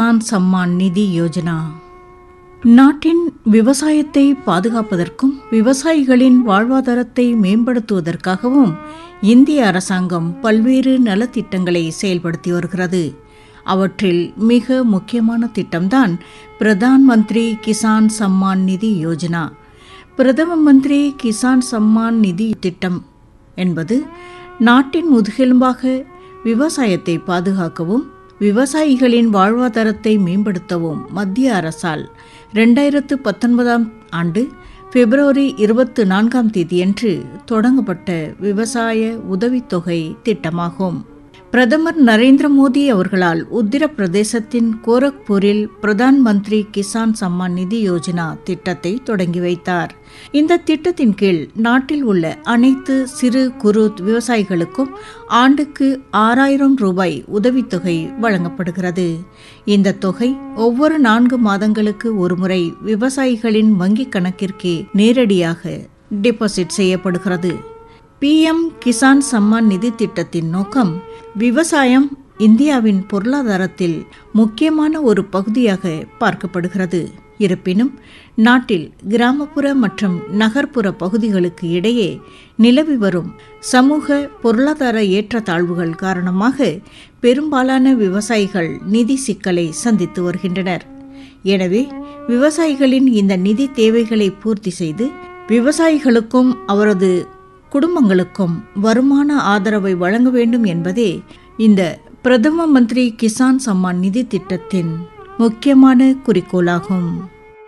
கிசான் சம்மான் நிதி யோஜனா நாட்டின் விவசாயத்தை பாதுகாப்பதற்கும் விவசாயிகளின் வாழ்வாதாரத்தை மேம்படுத்துவதற்காகவும் இந்திய அரசாங்கம் பல்வேறு நலத்திட்டங்களை செயல்படுத்தி வருகிறது அவற்றில் மிக முக்கியமான திட்டம்தான் பிரதான் மந்திரி கிசான் சம்மான் நிதி யோஜனா பிரதம மந்திரி கிசான் சம்மான் நிதி திட்டம் என்பது நாட்டின் முதுகெலும்பாக விவசாயத்தை பாதுகாக்கவும் விவசாயிகளின் வாழ்வாதாரத்தை மேம்படுத்தவும் மத்திய அரசால் ரெண்டாயிரத்து பத்தொன்பதாம் ஆண்டு பிப்ரவரி இருபத்து நான்காம் தேதியன்று தொடங்கப்பட்ட விவசாய உதவித்தொகை திட்டமாகும் பிரதமர் நரேந்திர மோடி அவர்களால் உத்தரப்பிரதேசத்தின் கோரக்பூரில் பிரதான் மந்திரி கிசான் சம்மான் நிதி யோஜனா திட்டத்தை தொடங்கி வைத்தார் இந்த திட்டத்தின் கீழ் நாட்டில் உள்ள அனைத்து சிறு குறு விவசாயிகளுக்கும் ஆண்டுக்கு ஆறாயிரம் ரூபாய் உதவித்தொகை வழங்கப்படுகிறது இந்த தொகை ஒவ்வொரு நான்கு மாதங்களுக்கு ஒருமுறை விவசாயிகளின் வங்கிக் கணக்கிற்கு நேரடியாக டெபாசிட் செய்யப்படுகிறது பிஎம் கிசான் சம்மான் நிதி திட்டத்தின் நோக்கம் விவசாயம் இந்தியாவின் பொருளாதாரத்தில் முக்கியமான ஒரு பகுதியாக பார்க்கப்படுகிறது இருப்பினும் நாட்டில் கிராமப்புற மற்றும் நகர்ப்புற பகுதிகளுக்கு இடையே நிலவி வரும் சமூக பொருளாதார ஏற்றத்தாழ்வுகள் காரணமாக பெரும்பாலான விவசாயிகள் நிதி சிக்கலை சந்தித்து வருகின்றனர் எனவே விவசாயிகளின் இந்த நிதி தேவைகளை பூர்த்தி செய்து விவசாயிகளுக்கும் அவரது குடும்பங்களுக்கும் வருமான ஆதரவை வழங்க வேண்டும் என்பதே இந்த பிரதம மந்திரி கிசான் சம்மான் நிதி திட்டத்தின் முக்கியமான குறிக்கோளாகும்